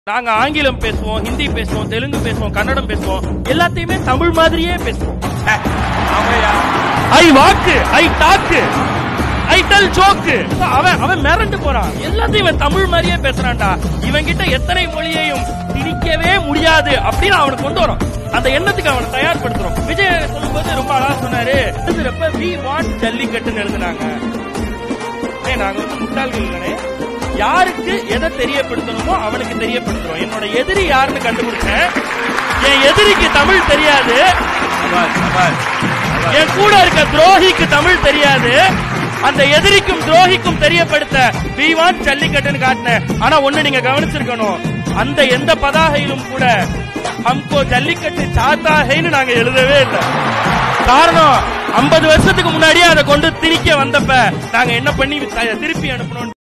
நாங்க ஆங்கிலம் பேசுவோம் ஹிந்தி பேசுவோம் தெலுங்கு பேசுவோம் கன்னடம் பேசுவோம் எல்லாத்தையுமே தமிழ் மாதிரியே பேசுவோம் ஆமையா I walk I talk I tell joke அவன் அவன் மிரண்டு போறான் எல்லாத்தையும் இவன் தமிழ் மாதிரியே பேசுறான்டா இவன் கிட்ட எத்தனை மொழியையும் திணிக்கவே முடியாது அப்படின்னு அவனுக்கு கொண்டு வரும் அந்த எண்ணத்துக்கு அவனை தயார்படுத்துறோம் விஜய் சொல்லும்போது ரொம்ப அழகா சொன்னாரு எழுதுறப்ப வி வாண்ட் ஜல்லிக்கட்டுன்னு எழுதுனாங்க ஏய், நாங்க வந்து முட்டாள்கள் இல்லனே யாருக்கு எதை தெரியப்படுத்தணுமோ அவனுக்கு தெரியப்படுத்துறோம் என்னோட எதிரி யாருன்னு கண்டுபிடிச்சேன் என் எதிரிக்கு தமிழ் தெரியாது சபாஷ் சபாஷ் என் கூட இருக்க துரோகிக்கு தமிழ் தெரியாது அந்த எதிரிக்கும் துரோகிக்கும் தெரியப்படுத்த வீவான் ஜல்லிக்கட்டுன்னு காட்டினேன் ஆனா ஒண்ணு நீங்க கவனிச்சிருக்கணும் அந்த எந்த பதாகையிலும் கூட ஹம்கோ ஜல்லிக்கட்டு சாத்தாகைன்னு நாங்க எழுதவே இல்லை காரணம் 50 வருஷத்துக்கு முன்னாடியே அதை கொண்டு திணிக்க வந்தப்ப நாங்க என்ன பண்ணி த- திருப்பி அனுப்பணும்